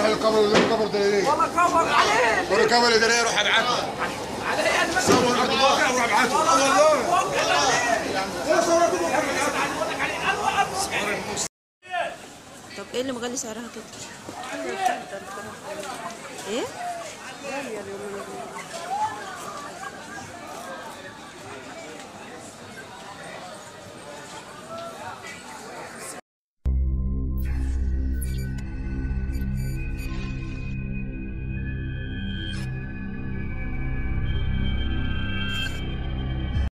روح الكاميرا اللي الكاميرا الدليليه والله كفر عليه روح الكاميرا الدليليه روح ابعتها عليه انا بس صور ارض الواقع وروح ابعتها طب ايه اللي مغلي سعرها كده ايه